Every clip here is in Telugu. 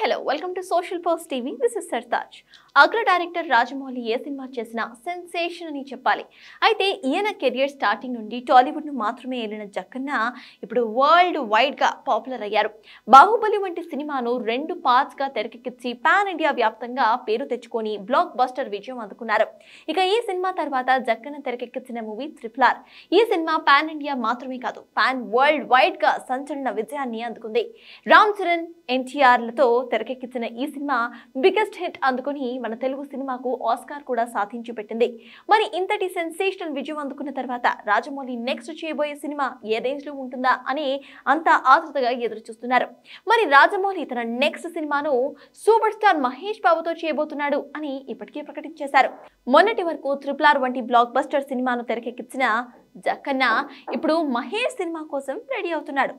hello welcome to social post TV this is Sartaj అగ్ర డైరెక్టర్ రాజమౌళి ఏ సినిమా చేసినా సెన్సేషన్ అని చెప్పాలి అయితే ఈయన కెరియర్ స్టార్టింగ్ నుండి టాలీవుడ్ ను మాత్రమే ఏలిన జక్కన్న ఇప్పుడు వరల్డ్ వైడ్ గా పాపులర్ అయ్యారు బాహుబలి వంటి సినిమాను రెండు పార్ట్స్ గా తెరకెక్కించి పాన్ ఇండియా వ్యాప్తంగా పేరు తెచ్చుకొని బ్లాక్ బస్టర్ విజయం అందుకున్నారు ఇక ఈ సినిమా తర్వాత జక్కన్న తెరకెక్కించిన మూవీ త్రిపులార్ ఈ సినిమా పాన్ ఇండియా మాత్రమే కాదు పాన్ వరల్డ్ వైడ్ గా సంచలన విజయాన్ని అందుకుంది రామ్ చరణ్ ఎన్టీఆర్లతో తెరకెక్కించిన ఈ సినిమా బిగ్గెస్ట్ హిట్ అందుకుని మన తెలుగు సినిమాకు ఆస్కార్ కూడా సాధించి పెట్టింది మరి ఇంతటి సెన్సేషనల్ విజయం అందుకున్న తర్వాత రాజమౌళి నెక్స్ట్ చేయబోయే సినిమా ఏ రేంజ్ లో ఉంటుందా అని అంతా ఆతృతగా ఎదురు చూస్తున్నారు మరి రాజమౌళి తన నెక్స్ట్ సినిమాను సూపర్ స్టార్ మహేష్ బాబుతో చేయబోతున్నాడు అని ఇప్పటికే ప్రకటించేశారు మొన్నటి వరకు త్రిపుల్ ఆర్ వంటి బ్లాక్ బస్టర్ సినిమాను తెరకెక్కించిన జక్కన్న ఇప్పుడు మహేష్ సినిమా కోసం రెడీ అవుతున్నాడు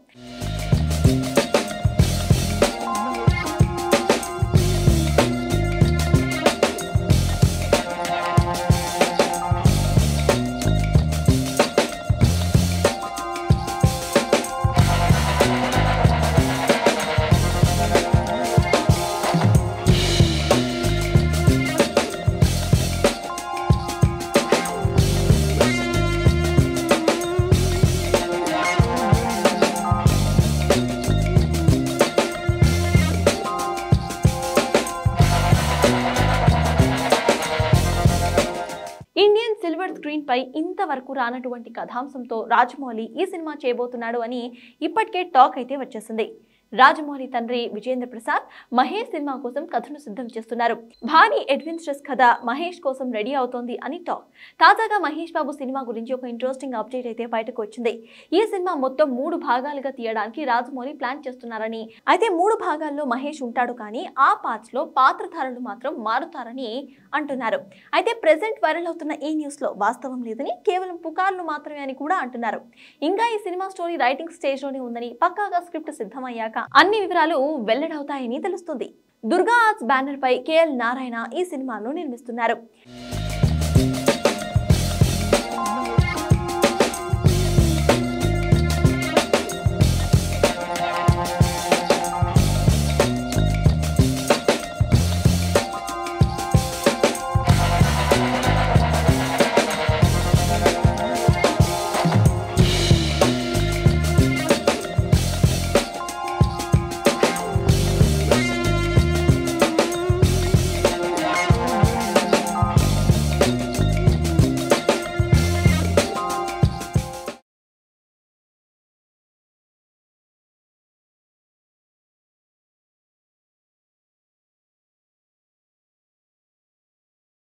ఇండియన్ సిల్వర్ స్క్రీన్ పై ఇంతవరకు రానటువంటి కథాంశంతో రాజమౌళి ఈ సినిమా చేయబోతున్నాడు అని ఇప్పటికే టాక్ అయితే వచ్చేసింది రాజమౌళి తండ్రి విజేంద్ర ప్రసాద్ మహేష్ సినిమా కోసం కథను సిద్ధం చేస్తున్నారు భారీ అడ్వెంచరస్ కథ మహేష్ కోసం రెడీ అవుతోంది అని టాక్ తాజాగా మహేష్ బాబు సినిమా గురించి ఒక ఇంట్రెస్టింగ్ అప్డేట్ అయితే బయటకు వచ్చింది ఈ సినిమా మొత్తం మూడు భాగాలుగా తీయడానికి రాజమౌళి ప్లాన్ చేస్తున్నారని అయితే మూడు భాగాల్లో మహేష్ ఉంటాడు కానీ ఆ పార్ట్స్ లో పాత్రధారులు మాత్రం మారుతారని అంటున్నారు అయితే ప్రెసెంట్ వైరల్ అవుతున్న ఈ న్యూస్ లో వాస్తవం లేదని కేవలం పుకార్లు మాత్రమే అని కూడా అంటున్నారు ఇంకా ఈ సినిమా స్టోరీ రైటింగ్ స్టేజ్ లోనే ఉందని పక్కాగా స్క్రిప్ట్ సిద్ధమయ్యాక అన్ని వివరాలు వెల్లడవుతాయని తెలుస్తుంది దుర్గా ఆర్ట్స్ బ్యానర్ పై కేఎల్ నారాయణ ఈ సినిమాను నిర్మిస్తున్నారు